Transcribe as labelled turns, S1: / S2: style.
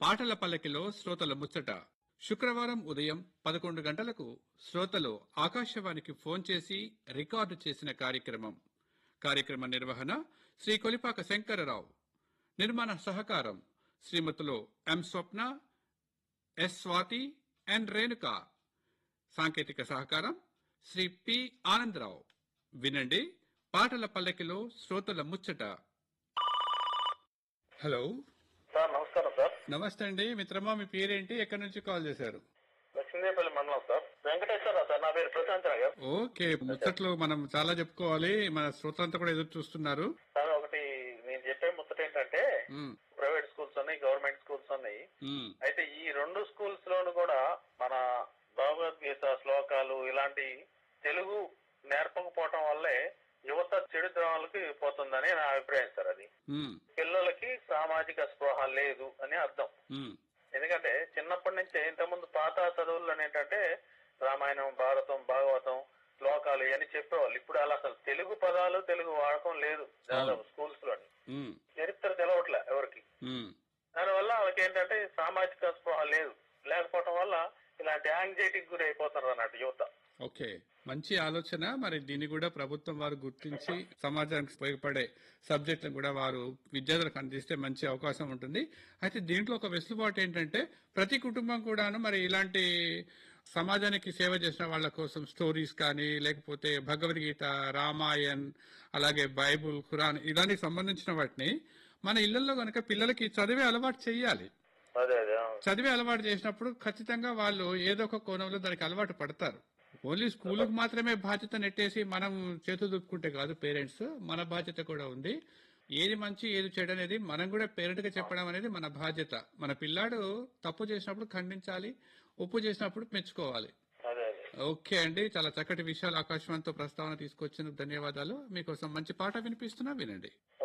S1: పాటల పల్లకిలో శ్రోతల ముచ్చట శుక్రవారం ఉదయం పదకొండు గంటలకు శ్రోతలు ఆకాశవాణికి ఫోన్ చేసి రికార్డు చేసిన కార్యక్రమం కార్యక్రమ నిర్వహణ శ్రీ కొలిపాక శంకరరావు నిర్మాణ సహకారం శ్రీమతులు M Swapna S Swathi N Renuka సాంకేతిక సహకారం శ్రీ పి ఆనందరావు వినండి పాటల పల్లకిలో శ్రోతల ముచ్చట హలో
S2: సార్ నమస్కారం సార్
S1: నమస్తే అండి మిత్రమా మీ పేరేంటి ఎక్కడి నుంచి కాల్ చేశారు
S2: లక్ష్మీదేపల్లి మండలం సార్ వెంకటేశ్వర సార్ నా పేరు ప్రశాంత్ నగర్
S1: ఓకే ముచ్చట్లు మనం చాలా చెప్పుకోవాలి మన శ్రోతలంతా కూడా ఎదురు చూస్తున్నారు
S2: సార్ ఒకటి నేను చెప్పే ముచ్చట ఏంటంటే
S1: ఉమ్,
S2: ప్రైవేట్ స్కూల్స్ ఉన్నాయి గవర్నమెంట్ స్కూల్స్ ఉన్నాయి
S1: ఉమ్,
S2: అయితే ఈ రెండు స్కూల్స్ లోను కూడా మన భగవద్గీత శ్లోకాలు ఇలాంటి తెలుగు నేర్పకపోవటం వల్లే యువత చెడు ద్రోహాలకి పోతుందని నా అభిప్రాయం సార్ అది
S1: ఉమ్,
S2: పిల్లలకి సామాజిక స్పృహ లేదు అని అర్థం
S1: ఉమ్,
S2: ఎందుకంటే చిన్నప్పటి నుంచే ఇంతకుముందు పాత చదువుల్లో ఏంటంటే రామాయణం భారతం భాగవతం శ్లోకాలు ఇవన్నీ చెప్పేవాళ్ళు ఇప్పుడు అలా అసలు తెలుగు పదాలు తెలుగు వాడకం లేదు దాదాపు స్కూల్స్ లోని
S1: ఉమ్,
S2: చరిత్ర తెలవట్లే ఎవరికి
S1: ఉమ్.
S2: దానివల్ల వాళ్ళకి ఏంటంటే సామాజిక స్పృహ లేదు లేకపోవటం వల్ల ఇలాంటి యాంగ్జైటీకి గురి అయిపోతున్నారు అన్నట్టు యువత
S1: ఓకే మంచి ఆలోచన మరి దీన్ని కూడా ప్రభుత్వం వారు గుర్తించి సమాజానికి ఉపయోగపడే సబ్జెక్టులను కూడా వారు విద్యార్థులకు అందిస్తే మంచి అవకాశం ఉంటుంది అయితే దీంట్లో ఒక వెసులుబాటు ఏంటంటే ప్రతి కుటుంబం కూడాను మరి ఇలాంటి సమాజానికి సేవ చేసిన వాళ్ళ కోసం స్టోరీస్ కానీ లేకపోతే భగవద్గీత రామాయణ్ అలాగే బైబుల్ ఖురాన్ ఇలాంటికి సంబంధించిన వాటిని మన ఇళ్లలో గనక పిల్లలకి చదివే అలవాటు చేయాలి
S2: అదే అదే అవును.
S1: చదివే అలవాటు చేసినప్పుడు ఖచ్చితంగా వాళ్ళు ఏదో ఒక కోణంలో దానికి అలవాటు పడతారు ఓన్లీ స్కూలుకు మాత్రమే బాధ్యత నెట్టేసి మనం చేతులు దుప్పుకుంటే కాదు పేరెంట్స్ మన బాధ్యత కూడా ఉంది ఏది మంచి ఏది చెడు అనేది మనం కూడా పేరెంట్ గా చెప్పడం అనేది మన బాధ్యత మన పిల్లాడు తప్పు చేసినప్పుడు ఖండించాలి ఉప్పు చేసినప్పుడు మెచ్చుకోవాలి
S2: అదే అదే
S1: ఓకే అండి చాలా చక్కటి విషయాలు ఆకాశవాణితో ప్రస్తావన తీసుకొచ్చినందుకు ధన్యవాదాలు మీకోసం మంచి పాట వినిపిస్తున్నా వినండి